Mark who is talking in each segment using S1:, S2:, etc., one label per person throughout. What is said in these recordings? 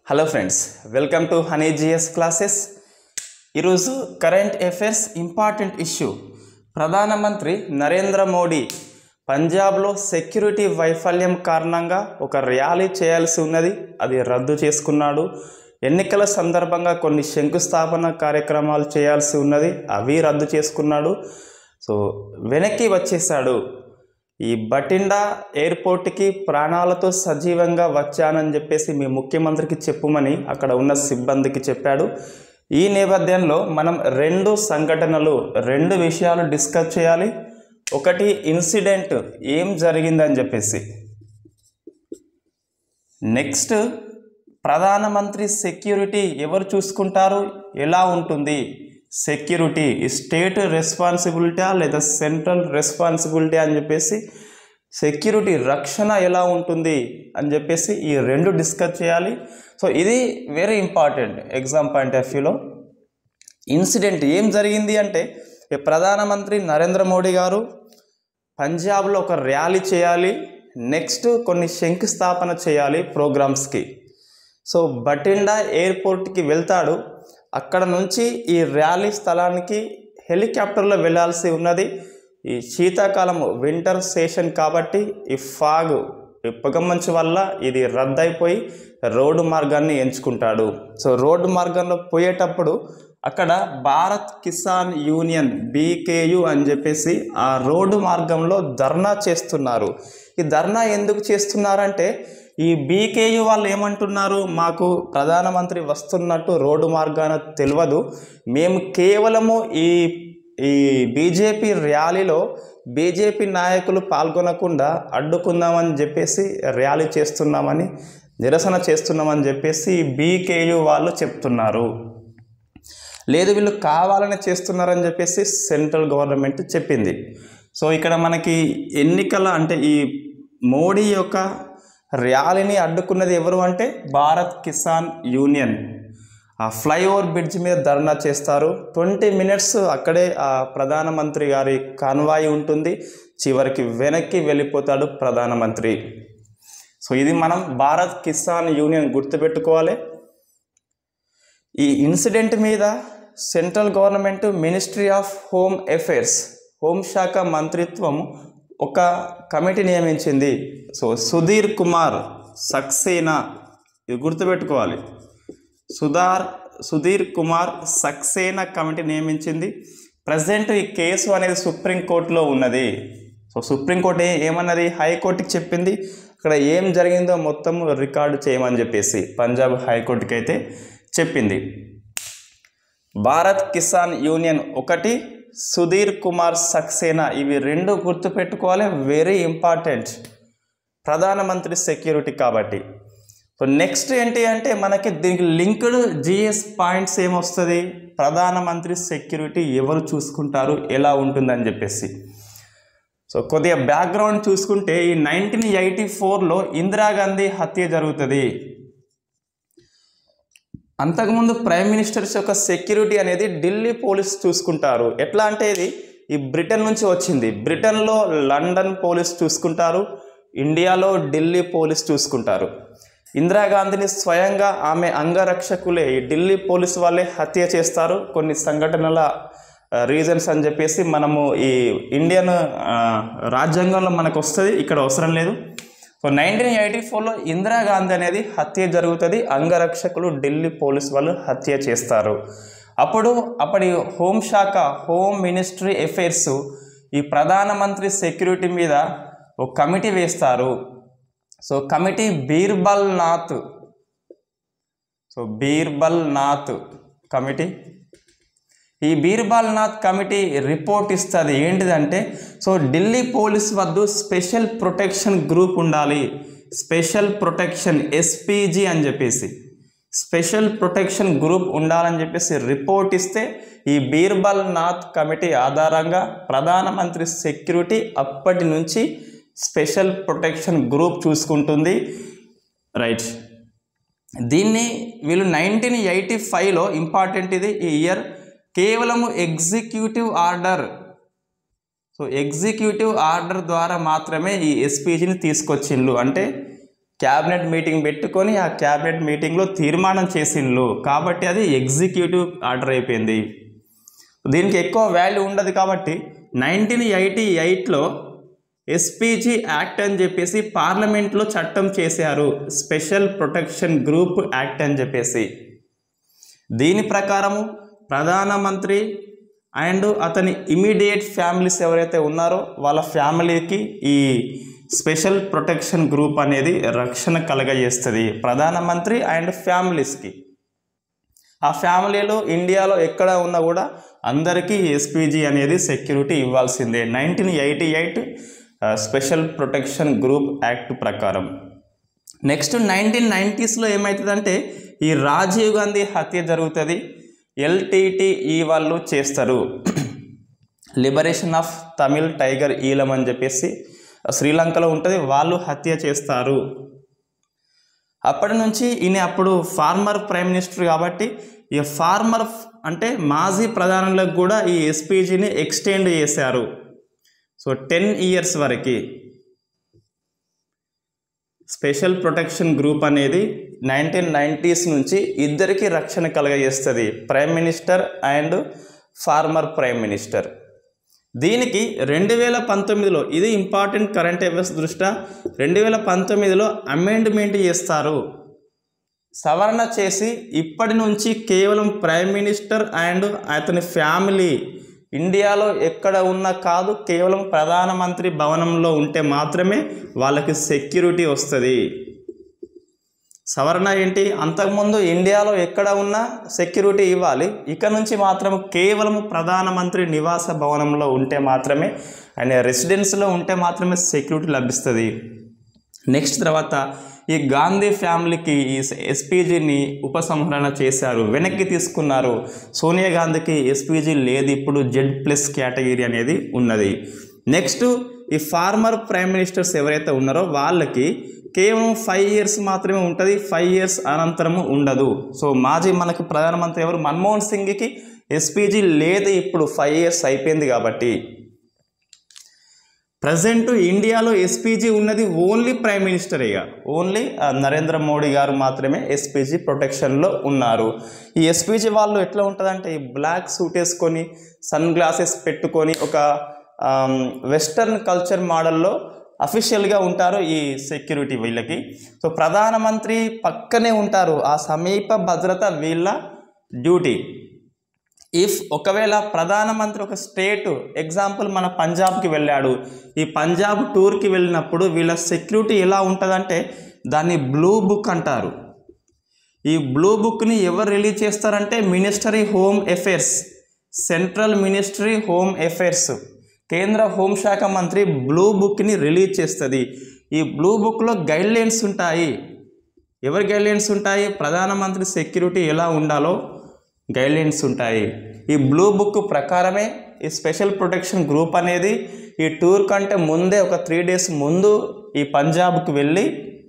S1: hello friends welcome to honey GS classes ఈరోజు current affairs important issue ప్రధానమంత్రి నరేంద్ర మోడీ పంజాబ్లో security వైఫల్యం కారణంగా ఒక ర్యాలీ చేయాల్సి ఉన్నది అది రద్దు చేసుకున్నాడు ఎన్నికల సందర్భంగా కొన్ని శంకుస్థాపన కార్యక్రమాలు చేయాల్సి ఉన్నది అవి రద్దు చేసుకున్నాడు సో వెనక్కి వచ్చేసాడు ఈ బటిండా ఎయిర్పోర్ట్కి ప్రాణాలతో సజీవంగా వచ్చానని చెప్పేసి మీ ముఖ్యమంత్రికి చెప్పుమని అక్కడ ఉన్న సిబ్బందికి చెప్పాడు ఈ నేపథ్యంలో మనం రెండు సంఘటనలు రెండు విషయాలు డిస్కస్ చేయాలి ఒకటి ఇన్సిడెంట్ ఏం జరిగిందని చెప్పేసి నెక్స్ట్ ప్రధానమంత్రి సెక్యూరిటీ ఎవరు చూసుకుంటారు ఎలా ఉంటుంది సెక్యూరిటీ స్టేట్ రెస్పాన్సిబిలిటీ లేదా సెంట్రల్ రెస్పాన్సిబిలిటీ అని చెప్పేసి సెక్యూరిటీ రక్షణ ఎలా ఉంటుంది అని చెప్పేసి ఈ రెండు డిస్కస్ చేయాలి సో ఇది very important exam point of వ్యూలో ఇన్సిడెంట్ ఏం జరిగింది అంటే ఈ ప్రధానమంత్రి నరేంద్ర మోడీ గారు పంజాబ్లో ఒక ర్యాలీ చేయాలి నెక్స్ట్ కొన్ని శంకుస్థాపన చేయాలి ప్రోగ్రామ్స్కి సో బటిండా ఎయిర్పోర్ట్కి వెళ్తాడు అక్కడ నుంచి ఈ ర్యాలీ స్థలానికి హెలికాప్టర్లో వెళ్ళాల్సి ఉన్నది ఈ శీతాకాలం వింటర్ సెషన్ కాబట్టి ఈ ఫాగ్ ఈ పొగమంచు వల్ల ఇది రద్దయిపోయి రోడ్డు మార్గాన్ని ఎంచుకుంటాడు సో రోడ్డు మార్గంలో పోయేటప్పుడు అక్కడ భారత్ కిసాన్ యూనియన్ బీకేయు అని చెప్పేసి ఆ రోడ్డు మార్గంలో ధర్నా చేస్తున్నారు ఈ ధర్నా ఎందుకు చేస్తున్నారంటే ఈ బీకేయు వాళ్ళు ఏమంటున్నారు మాకు ప్రధానమంత్రి వస్తున్నట్టు రోడ్డు మార్గాన తెలియదు మేము కేవలము ఈ ఈ బీజేపీ ర్యాలీలో బీజేపీ నాయకులు పాల్గొనకుండా అడ్డుకుందామని చెప్పేసి ర్యాలీ చేస్తున్నామని నిరసన చేస్తున్నామని చెప్పేసి బీకేయు వాళ్ళు చెప్తున్నారు లేదు వీళ్ళు కావాలని చేస్తున్నారని చెప్పేసి సెంట్రల్ గవర్నమెంట్ చెప్పింది సో ఇక్కడ మనకి ఎన్నికల అంటే ఈ మోడీ యొక్క ర్యాలీని అడ్డుకున్నది ఎవరు అంటే భారత్ కిసాన్ యూనియన్ ఆ ఫ్లైఓవర్ బ్రిడ్జ్ మీద ధర్నా చేస్తారు ట్వంటీ మినిట్స్ అక్కడే ఆ ప్రధానమంత్రి గారి కాన్వాయి ఉంటుంది చివరికి వెనక్కి వెళ్ళిపోతాడు ప్రధానమంత్రి సో ఇది మనం భారత్ కిసాన్ యూనియన్ గుర్తుపెట్టుకోవాలి ఈ ఇన్సిడెంట్ మీద central government ministry of home affairs హోంశాఖ మంత్రిత్వం ఒక కమిటీ నియమించింది సో సుధీర్ కుమార్ సక్సేనా ఇది గుర్తుపెట్టుకోవాలి సుధార్ సుధీర్ కుమార్ సక్సేనా కమిటీ నియమించింది ప్రజెంట్ ఈ కేసు అనేది సుప్రీంకోర్టులో ఉన్నది సో సుప్రీంకోర్టు ఏ ఏమన్నది హైకోర్టుకి చెప్పింది అక్కడ ఏం జరిగిందో మొత్తం రికార్డు చేయమని చెప్పేసి పంజాబ్ హైకోర్టుకి అయితే చెప్పింది భారత్ కిసాన్ యూనియన్ ఒకటి సుధీర్ కుమార్ సక్సేనా ఇవి రెండు గుర్తుపెట్టుకోవాలి వెరీ ఇంపార్టెంట్ ప్రధానమంత్రి సెక్యూరిటీ కాబట్టి సో నెక్స్ట్ ఏంటి అంటే మనకి దీనికి లింక్డ్ జిఎస్ పాయింట్స్ ఏమొస్తుంది ప్రధానమంత్రి సెక్యూరిటీ ఎవరు చూసుకుంటారు ఎలా ఉంటుందని చెప్పేసి సో కొద్దిగా బ్యాక్గ్రౌండ్ చూసుకుంటే ఈ నైన్టీన్ ఎయిటీ ఫోర్లో ఇందిరాగాంధీ హత్య జరుగుతుంది అంతకుముందు ప్రైమ్ మినిస్టర్స్ యొక్క సెక్యూరిటీ అనేది ఢిల్లీ పోలీస్ చూసుకుంటారు ఎట్లా అంటే ఇది ఈ బ్రిటన్ నుంచి వచ్చింది బ్రిటన్లో లండన్ పోలీస్ చూసుకుంటారు ఇండియాలో ఢిల్లీ పోలీస్ చూసుకుంటారు ఇందిరాగాంధీని స్వయంగా ఆమె అంగరక్షకులే ఈ ఢిల్లీ పోలీస్ వాళ్ళే హత్య చేస్తారు కొన్ని సంఘటనల రీజన్స్ అని చెప్పేసి మనము ఈ ఇండియన్ ఆ, రాజ్యాంగంలో మనకు వస్తుంది ఇక్కడ అవసరం లేదు సో నైన్టీన్ ఎయిటీ ఫోర్లో ఇందిరాగాంధీ అనేది హత్య జరుగుతుంది అంగరక్షకులు ఢిల్లీ పోలీస్ వాళ్ళు హత్య చేస్తారు అప్పుడు అప్పటి హోంశాఖ హోమ్ మినిస్ట్రీ అఫైర్స్ ఈ ప్రధానమంత్రి సెక్యూరిటీ మీద ఒక కమిటీ వేస్తారు so committee Birbal Nath so Birbal Nath committee ఈ బీర్బల్ నాథ్ కమిటీ రిపోర్ట్ ఇస్తుంది ఏంటిదంటే సో ఢిల్లీ పోలీస్ వద్ద స్పెషల్ ప్రొటెక్షన్ గ్రూప్ ఉండాలి స్పెషల్ ప్రొటెక్షన్ ఎస్పీజీ అని చెప్పేసి స్పెషల్ ప్రొటెక్షన్ గ్రూప్ ఉండాలని చెప్పేసి రిపోర్ట్ ఇస్తే ఈ బీర్బల్ నాథ్ కమిటీ ఆధారంగా ప్రధానమంత్రి సెక్యూరిటీ అప్పటి నుంచి స్పెషల్ ప్రొటెక్షన్ గ్రూప్ చూసుకుంటుంది రైట్ దీన్ని వీళ్ళు నైన్టీన్ ఎయిటీ ఫైవ్లో ఇంపార్టెంట్ ఇది ఈ ఇయర్ కేవలము executive order so executive order ద్వారా మాత్రమే ఈ ఎస్పీజీని తీసుకొచ్చిండ్రు అంటే క్యాబినెట్ మీటింగ్ పెట్టుకొని ఆ క్యాబినెట్ మీటింగ్లో తీర్మానం చేసిండ్రు కాబట్టి అది ఎగ్జిక్యూటివ్ ఆర్డర్ అయిపోయింది దీనికి ఎక్కువ వాల్యూ ఉండదు కాబట్టి నైన్టీన్ ఎయిటీ ఎయిట్లో ఎస్పీజీ యాక్ట్ అని చెప్పేసి పార్లమెంట్లో చట్టం చేశారు స్పెషల్ ప్రొటెక్షన్ గ్రూప్ యాక్ట్ అని చెప్పేసి దీని ప్రకారము ప్రధానమంత్రి అండ్ అతని ఇమీడియట్ ఫ్యామిలీస్ ఎవరైతే ఉన్నారో వాళ్ళ ఫ్యామిలీకి ఈ స్పెషల్ ప్రొటెక్షన్ గ్రూప్ అనేది రక్షణ కలగజేస్తుంది ప్రధానమంత్రి అండ్ ఫ్యామిలీస్కి ఆ ఫ్యామిలీలో ఇండియాలో ఎక్కడ ఉన్నా కూడా అందరికీ ఎస్పీజీ అనేది సెక్యూరిటీ ఇవ్వాల్సిందే nineteen eighty eight special protection group act ప్రకారం నెక్స్ట్ నైన్టీన్ నైంటీస్లో ఏమవుతుందంటే ఈ రాజీవ్ గాంధీ హత్య జరుగుతుంది ఎల్టీటీఈ వాళ్ళు చేస్తారు liberation of Tamil tiger Eelam అని చెప్పేసి శ్రీలంకలో ఉంటుంది వాళ్ళు హత్య చేస్తారు అప్పటి నుంచి ఈయన అప్పుడు ఫార్మర్ ప్రైమ్ మినిస్టర్ కాబట్టి ఈ ఫార్మర్ అంటే మాజీ ప్రధానులకు కూడా ఈ ఎస్పీజీని ఎక్స్టెండ్ చేశారు సో టెన్ ఇయర్స్ వరకు స్పెషల్ ప్రొటెక్షన్ గ్రూప్ అనేది నైన్టీన్ నైంటీస్ నుంచి ఇద్దరికి రక్షణ కలగజేస్తుంది prime minister and former prime minister దీనికి రెండు వేల పంతొమ్మిదిలో ఇది ఇంపార్టెంట్ కరెంట్ అఫైర్స్ దృష్ట్యా రెండు వేల పంతొమ్మిదిలో అమెండ్మెంట్ చేస్తారు సవరణ చేసి ఇప్పటి నుంచి కేవలం ప్రైమ్ మినిస్టర్ అండ్ అతని ఫ్యామిలీ ఇండియాలో ఎక్కడ ఉన్నా కాదు కేవలం ప్రధానమంత్రి భవనంలో ఉంటే మాత్రమే వాళ్ళకి సెక్యూరిటీ వస్తుంది సవరణ ఏంటి అంతకుముందు ఇండియాలో ఎక్కడ ఉన్నా సెక్యూరిటీ ఇవ్వాలి ఇక నుంచి మాత్రం కేవలం ప్రధానమంత్రి నివాస భవనంలో ఉంటే మాత్రమే ఆయన రెసిడెన్స్లో ఉంటే మాత్రమే సెక్యూరిటీ లభిస్తుంది నెక్స్ట్ తర్వాత ఈ గాంధీ ఫ్యామిలీకి ఈ ఎస్పీజీని ఉపసంహరణ చేశారు వెనక్కి తీసుకున్నారు సోనియా గాంధీకి ఎస్పీజీ లేదు ఇప్పుడు జెడ్ ప్లస్ కేటగిరీ అనేది ఉన్నది నెక్స్ట్ ఈ ఫార్మర్ ప్రైమ్ మినిస్టర్స్ ఎవరైతే ఉన్నారో వాళ్ళకి కేవలం ఫైవ్ ఇయర్స్ మాత్రమే ఉంటుంది ఫైవ్ ఇయర్స్ అనంతరము ఉండదు సో మాజీ మనకి ప్రధానమంత్రి ఎవరు మన్మోహన్ సింగ్కి ఎస్పీజీ లేదు ఇప్పుడు ఫైవ్ ఇయర్స్ అయిపోయింది కాబట్టి ప్రజెంట్ ఇండియాలో ఎస్పీజీ ఉన్నది ఓన్లీ ప్రైమ్ మినిస్టర్ ఇక ఓన్లీ ఆ, నరేంద్ర మోడీ గారు మాత్రమే ఎస్పీజీ ప్రొటెక్షన్లో ఉన్నారు ఈ ఎస్పీజీ వాళ్ళు ఎట్లా ఉంటుందంటే ఈ బ్లాక్ సూట్ వేసుకొని సన్ గ్లాసెస్ పెట్టుకొని ఒక ఆమ్, వెస్టర్న్ కల్చర్ మోడల్లో అఫీషియల్గా ఉంటారు ఈ సెక్యూరిటీ వీళ్ళకి సో ప్రధానమంత్రి పక్కనే ఉంటారు ఆ సమీప భద్రత వీళ్ళ డ్యూటీ ఇఫ్ ఒకవేళ ప్రధానమంత్రి ఒక స్టేట్ ఎగ్జాంపుల్ మన పంజాబ్కి వెళ్ళాడు ఈ పంజాబ్ టూర్కి వెళ్ళినప్పుడు వీళ్ళ సెక్యూరిటీ ఎలా ఉంటుందంటే దాన్ని బ్లూ బుక్ అంటారు ఈ బ్లూ బుక్ని ఎవరు రిలీజ్ చేస్తారంటే ministry home affairs central ministry home affairs కేంద్ర హోంశాఖ మంత్రి బ్లూ బుక్ని రిలీజ్ చేస్తుంది ఈ బ్లూ బుక్లో గైడ్లైన్స్ ఉంటాయి ఎవరి గైడ్లైన్స్ ఉంటాయి ప్రధానమంత్రి సెక్యూరిటీ ఎలా ఉండాలో గైడ్లైన్స్ ఉంటాయి ఈ బ్లూ బుక్ ప్రకారమే ఈ స్పెషల్ ప్రొటెక్షన్ గ్రూప్ అనేది ఈ టూర్ కంటే ముందే ఒక త్రీ డేస్ ముందు ఈ పంజాబ్కి వెళ్ళి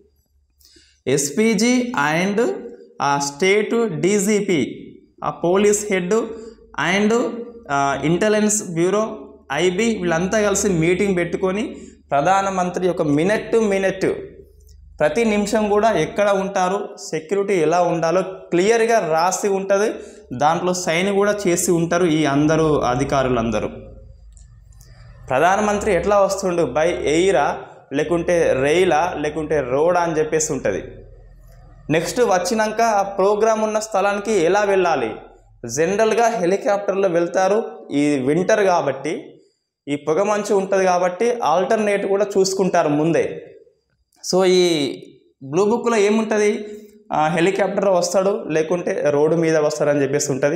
S1: ఎస్పీజీ అండ్ ఆ స్టేట్ డీజీపీ ఆ police head and intelligence bureau IB వీళ్ళంతా కలిసి మీటింగ్ పెట్టుకొని ప్రధానమంత్రి ఒక మినిట్ టు మినిట్ ప్రతి నిమిషం కూడా ఎక్కడ ఉంటారు సెక్యూరిటీ ఎలా ఉండాలో క్లియర్గా రాసి ఉంటుంది దాంట్లో సైన్ కూడా చేసి ఉంటారు ఈ అందరూ అధికారులందరూ ప్రధానమంత్రి ఎట్లా వస్తుండు బై ఎయిరా లేకుంటే రైలా లేకుంటే రోడా అని చెప్పేసి ఉంటుంది నెక్స్ట్ వచ్చినాక ఆ ప్రోగ్రామ్ ఉన్న స్థలానికి ఎలా వెళ్ళాలి జనరల్గా హెలికాప్టర్లో వెళ్తారు ఈ వింటర్ కాబట్టి ఈ పొగ మంచు ఉంటుంది కాబట్టి ఆల్టర్నేట్ కూడా చూసుకుంటారు ముందే సో ఈ బ్లూ బుక్లో ఏముంటుంది ఆ, హెలికాప్టర్ వస్తాడు లేకుంటే రోడ్డు మీద వస్తాడని చెప్పేసి ఉంటుంది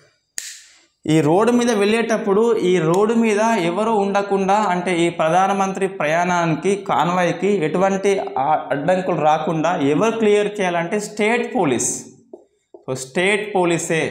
S1: ఈ రోడ్డు మీద వెళ్ళేటప్పుడు ఈ రోడ్డు మీద ఎవరు ఉండకుండా అంటే ఈ ప్రధానమంత్రి ప్రయాణానికి కాన్వాయ్కి ఎటువంటి ఆ- అడ్డంకులు రాకుండా ఎవరు క్లియర్ చేయాలంటే స్టేట్ పోలీస్ సో స్టేట్ పోలీసే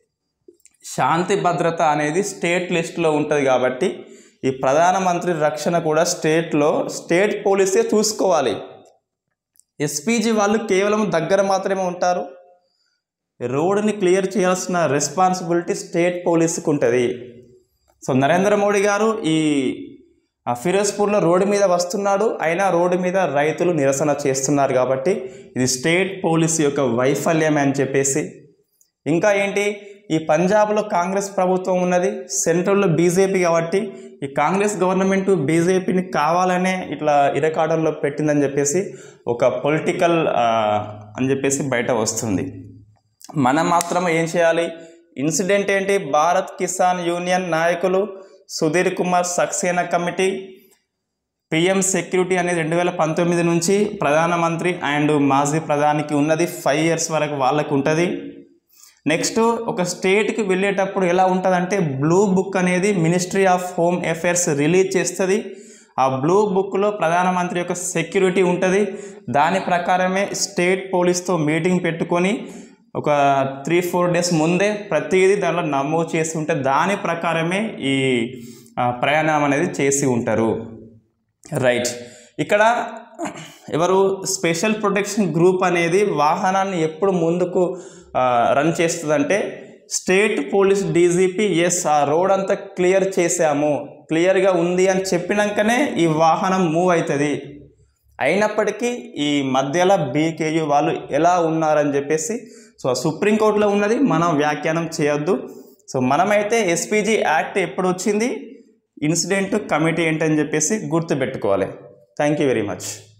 S1: శాంతి భద్రత అనేది స్టేట్ లిస్ట్లో ఉంటుంది కాబట్టి ఈ ప్రధానమంత్రి రక్షణ కూడా స్టేట్లో స్టేట్ పోలీసే చూసుకోవాలి ఎస్పీజీ వాళ్ళు కేవలం దగ్గర మాత్రమే ఉంటారు రోడ్ని క్లియర్ చేయాల్సిన రెస్పాన్సిబిలిటీ స్టేట్ పోలీస్కి ఉంటుంది సో నరేంద్ర మోడీ గారు ఈ ఆ ఫిరోజ్పూర్లో రోడ్డు మీద వస్తున్నాడు అయినా రోడ్డు మీద రైతులు నిరసన చేస్తున్నారు కాబట్టి ఇది స్టేట్ పోలీస్ యొక్క వైఫల్యం అని చెప్పేసి ఇంకా ఏంటి ఈ పంజాబ్లో కాంగ్రెస్ ప్రభుత్వం ఉన్నది సెంట్రల్లో బీజేపీ కాబట్టి ఈ కాంగ్రెస్ గవర్నమెంట్ బీజేపీని కావాలనే ఇట్లా ఇరకాటంలో పెట్టిందని చెప్పేసి ఒక పొలిటికల్ అని చెప్పేసి బయట వస్తుంది మనం మాత్రం ఏం చేయాలి ఇన్సిడెంట్ ఏంటి భారత్ కిసాన్ యూనియన్ నాయకులు Sudhir Kumar Saxena committee PM security అనేది రెండు వేల పంతొమ్మిది నుంచి ప్రధానమంత్రి అండ్ మాజీ ప్రధానికి ఉన్నది ఫైవ్ ఇయర్స్ వరకు వాళ్ళకి ఉంటుంది నెక్స్ట్ ఒక స్టేట్కి వెళ్ళేటప్పుడు ఎలా ఉంటుందంటే బ్లూ బుక్ అనేది ministry of home affairs release చేస్తుంది ఆ బ్లూ బుక్లో ప్రధానమంత్రి యొక్క సెక్యూరిటీ ఉంటుంది దాని ప్రకారమే స్టేట్ పోలీస్తో మీటింగ్ పెట్టుకొని ఒక త్రీ ఫోర్ డేస్ ముందే ప్రతిదీ దానిలో నమోదు చేసి ఉంటే దాని ప్రకారమే ఈ ఆ, ప్రయాణం అనేది చేసి ఉంటారు రైట్ ఇక్కడ ఎవరు స్పెషల్ ప్రొటెక్షన్ గ్రూప్ అనేది వాహనాన్ని ఎప్పుడు ముందుకు ఆ, రన్ చేస్తుందంటే స్టేట్ పోలీస్ డీజీపీ ఎస్ ఆ రోడ్ అంతా క్లియర్ చేసాము క్లియర్గా ఉంది అని చెప్పినాకనే ఈ వాహనం మూవ్ అవుతుంది అయినప్పటికీ ఈ మధ్యలో బీకేయు వాళ్ళు ఎలా ఉన్నారని చెప్పేసి సో సుప్రీంకోర్టులో ఉన్నది మనం వ్యాఖ్యానం చేయొద్దు సో మనమైతే ఎస్పీజీ యాక్ట్ ఎప్పుడు వచ్చింది ఇన్సిడెంట్ కమిటీ ఏంటని చెప్పేసి గుర్తుపెట్టుకోవాలి థ్యాంక్ యూ వెరీ మచ్